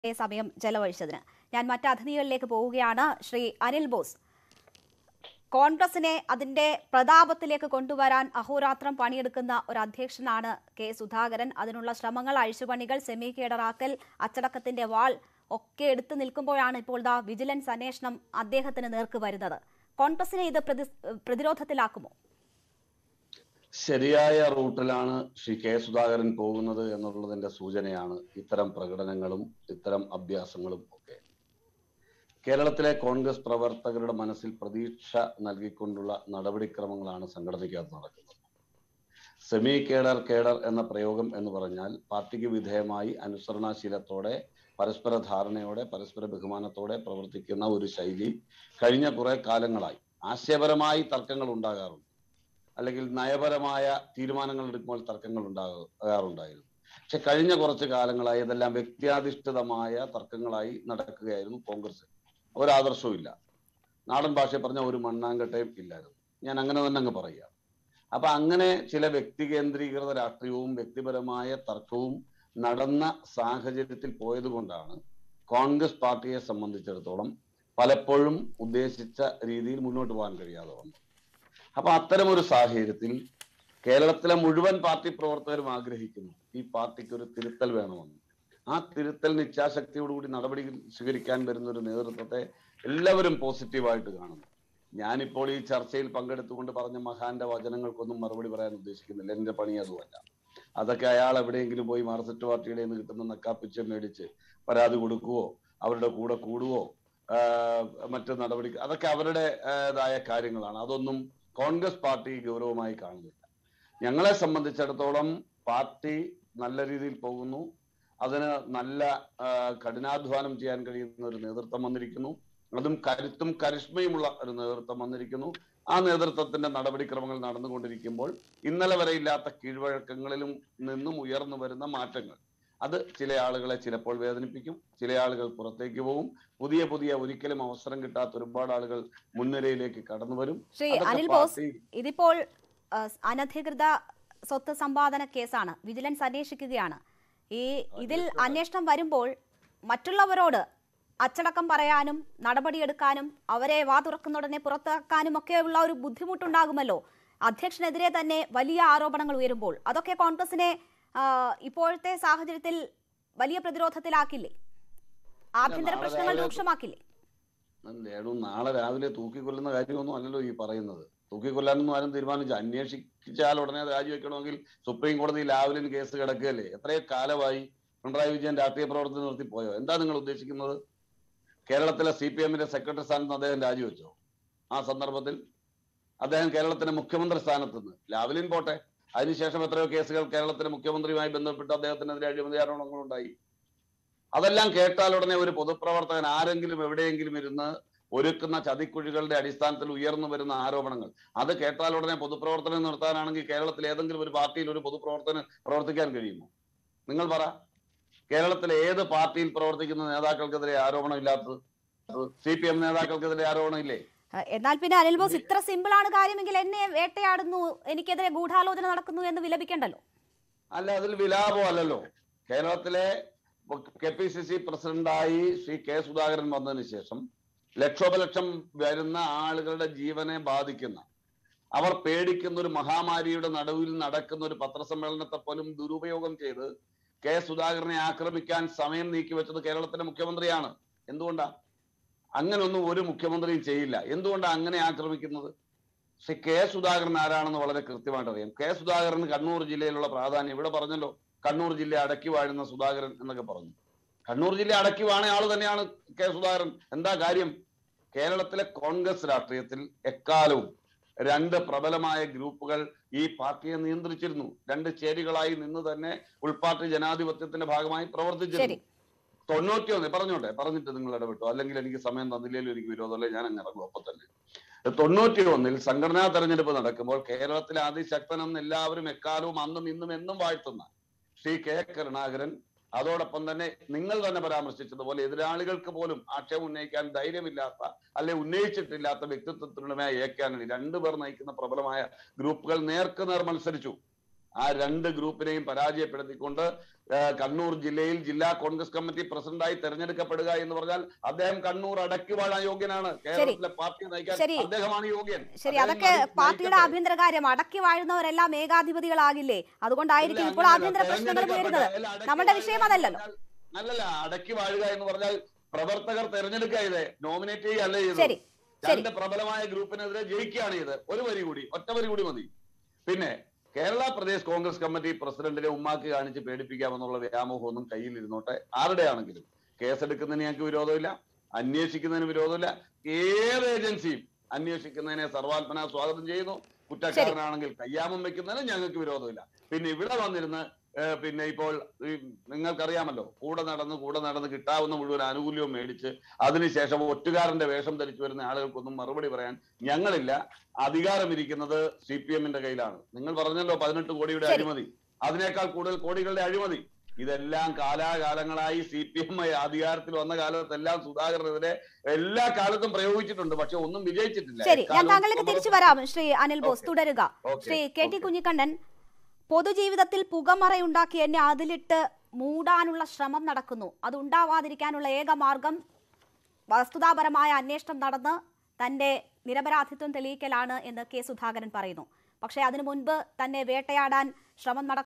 സമയം ചെലവഴിച്ചതിന് ഞാൻ മറ്റ് അതിഥികളിലേക്ക് പോവുകയാണ് ശ്രീ അനിൽ ബോസ് കോൺഗ്രസിനെ അതിന്റെ പ്രതാപത്തിലേക്ക് കൊണ്ടുവരാൻ അഹോരാത്രം പണിയെടുക്കുന്ന ഒരു അധ്യക്ഷനാണ് കെ സുധാകരൻ അതിനുള്ള ശ്രമങ്ങൾ അഴിച്ചുപണികൾ സെമി കേഡറാക്കൽ അച്ചടക്കത്തിന്റെ വാൾ ഒക്കെ എടുത്തു നിൽക്കുമ്പോഴാണ് ഇപ്പോൾ ദാ വിജിലൻസ് അന്വേഷണം അദ്ദേഹത്തിന് നേർക്ക് വരുന്നത് കോൺഗ്രസിനെ ഇത് പ്രതി പ്രതിരോധത്തിലാക്കുമോ ശരിയായ റൂട്ടിലാണ് ശ്രീ കെ സുധാകരൻ പോകുന്നത് എന്നുള്ളതിന്റെ സൂചനയാണ് ഇത്തരം പ്രകടനങ്ങളും ഇത്തരം അഭ്യാസങ്ങളും ഒക്കെ കേരളത്തിലെ കോൺഗ്രസ് പ്രവർത്തകരുടെ മനസ്സിൽ പ്രതീക്ഷ നൽകിക്കൊണ്ടുള്ള നടപടിക്രമങ്ങളാണ് സംഘടനയ്ക്കകത്ത് നടക്കുന്നത് സെമി കേഡർ കേഡർ എന്ന പ്രയോഗം എന്ന് പറഞ്ഞാൽ പാർട്ടിക്ക് വിധേയമായി അനുസരണാശീലത്തോടെ പരസ്പര ധാരണയോടെ പരസ്പര ബഹുമാനത്തോടെ പ്രവർത്തിക്കുന്ന ഒരു ശൈലി കഴിഞ്ഞ കുറെ കാലങ്ങളായി ആശയപരമായി തർക്കങ്ങൾ ഉണ്ടാകാറുണ്ട് അല്ലെങ്കിൽ നയപരമായ തീരുമാനങ്ങൾ എടുക്കുമ്പോൾ തർക്കങ്ങൾ ഉണ്ടാകാറുണ്ടായിരുന്നു പക്ഷെ കഴിഞ്ഞ കുറച്ച് കാലങ്ങളായി ഇതെല്ലാം വ്യക്തിയാധിഷ്ഠിതമായ തർക്കങ്ങളായി നടക്കുകയായിരുന്നു കോൺഗ്രസ് ഒരാദർശവും ഇല്ല നാടൻ ഭാഷയിൽ പറഞ്ഞ ഒരു മണ്ണാങ്കട്ടയും ഇല്ലായിരുന്നു ഞാൻ അങ്ങനെ തന്നെ അങ്ങ് പറയുക അപ്പൊ അങ്ങനെ ചില വ്യക്തി കേന്ദ്രീകൃത രാഷ്ട്രീയവും വ്യക്തിപരമായ തർക്കവും നടന്ന സാഹചര്യത്തിൽ പോയത് കൊണ്ടാണ് കോൺഗ്രസ് പാർട്ടിയെ സംബന്ധിച്ചിടത്തോളം പലപ്പോഴും ഉദ്ദേശിച്ച രീതിയിൽ മുന്നോട്ട് പോകാൻ കഴിയാതെ വന്നത് അപ്പൊ അത്തരം ഒരു സാഹചര്യത്തിൽ കേരളത്തിലെ മുഴുവൻ പാർട്ടി പ്രവർത്തകരും ആഗ്രഹിക്കുന്നു ഈ പാർട്ടിക്ക് ഒരു തിരുത്തൽ വേണമെന്ന് ആ തിരുത്തലിന് ഇച്ഛാശക്തിയോടുകൂടി നടപടി സ്വീകരിക്കാൻ വരുന്ന ഒരു നേതൃത്വത്തെ എല്ലാവരും പോസിറ്റീവായിട്ട് കാണുന്നു ഞാനിപ്പോൾ ഈ ചർച്ചയിൽ പങ്കെടുത്തുകൊണ്ട് പറഞ്ഞ മഹാന്റെ വചനങ്ങൾക്കൊന്നും മറുപടി പറയാൻ ഉദ്ദേശിക്കുന്നില്ല എന്റെ പണി അതുമല്ല അതൊക്കെ അയാൾ എവിടെയെങ്കിലും പോയി മാർസറ്റ് പാർട്ടിയുടെ നിന്ന് കിട്ടുന്ന നക്കാപ്പിച്ച മേടിച്ച് പരാതി കൊടുക്കുവോ അവരുടെ കൂടെ കൂടുവോ മറ്റു നടപടി അതൊക്കെ അവരുടേതായ കാര്യങ്ങളാണ് അതൊന്നും കോൺഗ്രസ് പാർട്ടി ഗൗരവമായി കാണുന്നില്ല ഞങ്ങളെ സംബന്ധിച്ചിടത്തോളം പാർട്ടി നല്ല രീതിയിൽ പോകുന്നു അതിന് നല്ല കഠിനാധ്വാനം ചെയ്യാൻ കഴിയുന്ന ഒരു നേതൃത്വം വന്നിരിക്കുന്നു അതും കരുത്തും കരിഷ്മയുമുള്ള ഒരു നേതൃത്വം വന്നിരിക്കുന്നു ആ നേതൃത്വത്തിന്റെ നടപടിക്രമങ്ങൾ നടന്നുകൊണ്ടിരിക്കുമ്പോൾ ഇന്നലെ വരെ ഇല്ലാത്ത കീഴ്വഴക്കങ്ങളിലും നിന്നും ഉയർന്നു വരുന്ന മാറ്റങ്ങൾ അത് ചില ആളുകളെ ചിലപ്പോൾ വേദനിപ്പിക്കും ചില ആളുകൾ പുറത്തേക്ക് പോകും പുതിയ പുതിയ ഒരിക്കലും അവസരം കിട്ടാത്ത ഒരുപാട് ആളുകൾ മുൻനിരയിലേക്ക് കടന്നു വരും ശ്രീ അനിൽ ബോസ് ഇതിപ്പോൾ അനധികൃത സ്വത്ത് സമ്പാദന കേസാണ് വിജിലൻസ് അന്വേഷിക്കുകയാണ് ഈ ഇതിൽ അന്വേഷണം വരുമ്പോൾ മറ്റുള്ളവരോട് അച്ചടക്കം പറയാനും നടപടിയെടുക്കാനും അവരെ വാ തുറക്കുന്ന ഉടനെ പുറത്താക്കാനും ഒക്കെ ഉള്ള ഒരു ബുദ്ധിമുട്ടുണ്ടാകുമല്ലോ അധ്യക്ഷനെതിരെ തന്നെ വലിയ ആരോപണങ്ങൾ ഉയരുമ്പോൾ അതൊക്കെ കോൺഗ്രസിനെ ഇപ്പോഴത്തെ സാഹചര്യത്തിൽ വലിയ പ്രതിരോധത്തിലാക്കില്ലേ ആഭ്യന്തര പ്രശ്നങ്ങൾ രൂക്ഷമാക്കില്ലേ രേണു നാളെ രാവിലെ തൂക്കിക്കൊല്ലുന്ന കാര്യമൊന്നും അല്ലല്ലോ ഈ പറയുന്നത് തൂക്കിക്കൊല്ലാനൊന്നും ആരും തീരുമാനിച്ചു അന്വേഷിച്ചാൽ ഉടനെ രാജിവെക്കണമെങ്കിൽ സുപ്രീം കോടതി ലാവലിൻ കേസ് കിടക്കുകയല്ലേ എത്രയോ കാലമായി പിണറായി വിജയൻ രാഷ്ട്രീയ പ്രവർത്തനം നിർത്തി പോയോ എന്താ നിങ്ങൾ ഉദ്ദേശിക്കുന്നത് കേരളത്തിലെ സി പി എമ്മിന്റെ സെക്രട്ടറി സ്ഥാനത്ത് അദ്ദേഹം രാജിവെച്ചോ ആ സന്ദർഭത്തിൽ അദ്ദേഹം കേരളത്തിന്റെ മുഖ്യമന്ത്രി സ്ഥാനത്ത് നിന്ന് ലാവലിൻ പോട്ടെ അതിനുശേഷം എത്രയോ കേസുകൾ കേരളത്തിലെ മുഖ്യമന്ത്രിയുമായി ബന്ധപ്പെട്ട് അദ്ദേഹത്തിനെതിരെ അഴിമതി ആരോപണങ്ങൾ ഉണ്ടായി അതെല്ലാം കേട്ടാൽ ഉടനെ ഒരു പൊതുപ്രവർത്തകൻ ആരെങ്കിലും എവിടെയെങ്കിലും ഇരുന്ന് ഒരുക്കുന്ന ചതിക്കുഴികളുടെ അടിസ്ഥാനത്തിൽ ഉയർന്നു വരുന്ന ആരോപണങ്ങൾ അത് കേട്ടാൽ ഉടനെ പൊതുപ്രവർത്തനം നിർത്താനാണെങ്കിൽ കേരളത്തിൽ ഏതെങ്കിലും ഒരു പാർട്ടിയിൽ ഒരു പൊതുപ്രവർത്തനം പ്രവർത്തിക്കാൻ കഴിയുമോ നിങ്ങൾ പറ കേരളത്തിലെ ഏത് പാർട്ടിയിൽ പ്രവർത്തിക്കുന്ന നേതാക്കൾക്കെതിരെ ആരോപണം ഇല്ലാത്തത് സി പി എം നേതാക്കൾക്കെതിരെ ആരോപണം ഇല്ലേ എന്നാൽ പിന്നെ അനിൽ ബോസ് ഇത്ര സിമ്പിൾ ആണ് കാര്യമെങ്കിൽ എന്നെ വേട്ടയാടുന്നു എനിക്കെതിരെ ഗൂഢാലോചന നടക്കുന്നു എന്ന് വിലപിക്കണ്ടല്ലോ അല്ല അതിൽ വിലാപം അല്ലല്ലോ കേരളത്തിലെ കെ പി സി സി പ്രസിഡന്റായി ശ്രീ കെ സുധാകരൻ വന്നതിന് ശേഷം ലക്ഷോപലക്ഷം വരുന്ന ആളുകളുടെ ജീവനെ ബാധിക്കുന്ന അവർ പേടിക്കുന്ന ഒരു മഹാമാരിയുടെ നടുവിൽ നടക്കുന്ന ഒരു പത്രസമ്മേളനത്തെ പോലും ദുരുപയോഗം ചെയ്ത് കെ സുധാകരനെ ആക്രമിക്കാൻ സമയം നീക്കി വെച്ചത് കേരളത്തിലെ മുഖ്യമന്ത്രിയാണ് എന്തുകൊണ്ടാ അങ്ങനെ ഒന്നും ഒരു മുഖ്യമന്ത്രിയും ചെയ്യില്ല എന്തുകൊണ്ടാണ് അങ്ങനെ ആക്രമിക്കുന്നത് പക്ഷെ കെ സുധാകരൻ ആരാണെന്ന് വളരെ കൃത്യമായിട്ട് അറിയാം കെ സുധാകരൻ കണ്ണൂർ ജില്ലയിലുള്ള പ്രാധാന്യം ഇവിടെ പറഞ്ഞല്ലോ കണ്ണൂർ ജില്ല അടക്കി വാഴുന്ന സുധാകരൻ എന്നൊക്കെ പറഞ്ഞു കണ്ണൂർ ജില്ല അടക്കി വാണ ആള് തന്നെയാണ് കെ സുധാകരൻ എന്താ കാര്യം കേരളത്തിലെ കോൺഗ്രസ് രാഷ്ട്രീയത്തിൽ എക്കാലവും രണ്ട് പ്രബലമായ ഗ്രൂപ്പുകൾ ഈ പാർട്ടിയെ നിയന്ത്രിച്ചിരുന്നു രണ്ട് ചേരികളായി നിന്ന് തന്നെ ഉൾപാർട്ടി ജനാധിപത്യത്തിന്റെ ഭാഗമായി പ്രവർത്തിച്ചിരുന്നു തൊണ്ണൂറ്റി ഒന്ന് പറഞ്ഞോട്ടെ പറഞ്ഞിട്ട് നിങ്ങൾ ഇടപെട്ടു അല്ലെങ്കിൽ എനിക്ക് സമയം തന്നില്ലെങ്കിലും എനിക്ക് വിരോധമല്ലേ ഞാൻ അങ്ങ് ഇറങ്ങും അപ്പൊ തന്നെ തൊണ്ണൂറ്റി ഒന്നിൽ സംഘടനാ തെരഞ്ഞെടുപ്പ് നടക്കുമ്പോൾ കേരളത്തിലെ അതിശക്തനെന്ന് എല്ലാവരും എക്കാലവും അന്നും ഇന്നും എന്നും വാഴ്ത്തുന്ന ശ്രീ കെ കരുണാകരൻ അതോടൊപ്പം തന്നെ നിങ്ങൾ തന്നെ പരാമർശിച്ചതുപോലെ എതിരാളികൾക്ക് പോലും ആക്ഷേപം ഉന്നയിക്കാൻ ധൈര്യമില്ലാത്ത അല്ലെ ഉന്നയിച്ചിട്ടില്ലാത്ത വ്യക്തിത്വത്തിനുടമയായ എ കെ ആന്റണി രണ്ടുപേർ നയിക്കുന്ന പ്രബലമായ ഗ്രൂപ്പുകൾ നേർക്ക് നേർ മത്സരിച്ചു ആ രണ്ട് ഗ്രൂപ്പിനെയും പരാജയപ്പെടുത്തിക്കൊണ്ട് ആ, കണ്ണൂർ ജില്ലയിൽ ജില്ലാ കോൺഗ്രസ് കമ്മിറ്റി പ്രസിഡന്റായി തെരഞ്ഞെടുക്കപ്പെടുക എന്ന് പറഞ്ഞാൽ അദ്ദേഹം കണ്ണൂർ അടക്കി വാഴാൻ യോഗ്യനാണ് കേരളത്തിലെ പാർട്ടി നയിക്കാൻ ശരി. അദ്ദേഹമാണ് യോഗ്യൻ ശരി അദ്ദേഹം അതൊക്കെ നയി- പാർട്ടിയുടെ നയിക്കട്ടെ. ആഭ്യന്തര കാര്യം അടക്കി വാഴുന്നവരെല്ലാം ഏകാധിപതികളാകില്ലേ അതുകൊണ്ടായിരിക്കും ഇല്ല, ഇപ്പോൾ അങ്ങനെയല്ല. ആഭ്യന്തര പ്രശ്നങ്ങൾ തെരഞ്ഞെടുക്കപ്പെട്ട- ഉയരുന്നത് അല്ല, അടക്കി നമ്മുടെ വാഴുക വിഷയം എന്ന് അതല്ലല്ലോ പറഞ്ഞാൽ- അല്ലല്ല അടക്കി വാഴുക എന്ന് പറഞ്ഞാൽ പ്രവർത്തകർ തെരഞ്ഞെടുക്കുക ഇത് നോമിനേറ്റ് ചെയ്യുകയല്ല ശരി ചെയ്തത് ശരി രണ്ട് പ്രബലമായ ഗ്രൂപ്പിനെതിരെ ജയിക്കുകയാണ് ഇത് ഒരു വരി കൂടി ഒറ്റ വരി കൂടി മതി പിന്നെ കേരള പ്രദേശ് കോൺഗ്രസ് കമ്മിറ്റി പ്രസിഡന്റിനെ ഉമ്മാക്ക് കാണിച്ച് പേടിപ്പിക്കാമെന്നുള്ള വ്യാമോഹമൊന്നും കയ്യിൽ ഇരുന്നോട്ടെ ആരുടെയാണെങ്കിലും കേസെടുക്കുന്നതിന് ഞങ്ങൾക്ക് വിരോധമില്ല അന്വേഷിക്കുന്നതിന് വിരോധമില്ല ഏത് ഏജൻസിയും അന്വേഷിക്കുന്നതിനെ സർവാത്മന സ്വാഗതം ചെയ്യുന്നു കുറ്റക്കാരനാണെങ്കിൽ കയ്യാമം വെക്കുന്നതിന് ഞങ്ങൾക്ക് വിരോധമില്ല പിന്നെ ഇവിടെ വന്നിരുന്ന് ഏഹ് പിന്നെ ഇപ്പോൾ ഈ നിങ്ങൾക്കറിയാമല്ലോ കൂടെ നടന്ന് കൂടെ നടന്ന് കിട്ടാവുന്ന മുഴുവൻ ആനുകൂല്യവും മേടിച്ച് അതിനുശേഷം ഒറ്റുകാരന്റെ വേഷം ധരിച്ചു വരുന്ന ആളുകൾക്കൊന്നും മറുപടി പറയാൻ ഞങ്ങളില്ല അധികാരം ഇരിക്കുന്നത് സി പി എമ്മിന്റെ കയ്യിലാണ് നിങ്ങൾ പറഞ്ഞല്ലോ പതിനെട്ട് കോടിയുടെ ശരി. അഴിമതി അതിനേക്കാൾ കൂടുതൽ കോടികളുടെ അഴിമതി ഇതെല്ലാം കാലാകാലങ്ങളായി സി പി എം അധികാരത്തിൽ വന്ന കാലത്തെല്ലാം സുധാകരനെതിരെ എല്ലാ കാലത്തും പ്രയോഗിച്ചിട്ടുണ്ട് പക്ഷെ ഒന്നും വിജയിച്ചിട്ടില്ല ശരി ഞാൻ എക്കാലവും താങ്കളിലേക്ക് തിരിച്ചു വരാം ശ്രീ അനിൽ ബോസ് ഓക്കേ. തുടരുക okay, Shri K T okay. Kunhikannan പൊതുജീവിതത്തിൽ പുകമറയുണ്ടാക്കി എന്നെ അതിലിട്ട് മൂടാനുള്ള ശ്രമം നടക്കുന്നു അത് ഉണ്ടാവാതിരിക്കാനുള്ള ഏക മാർഗം വസ്തുതാപരമായ അന്വേഷണം നടന്ന് തന്റെ നിരപരാധിത്വം തെളിയിക്കലാണ് എന്ന് കെ സുധാകരൻ പറയുന്നു പക്ഷേ അതിനു മുൻപ് തന്നെ വേട്ടയാടാൻ ശ്രമം നട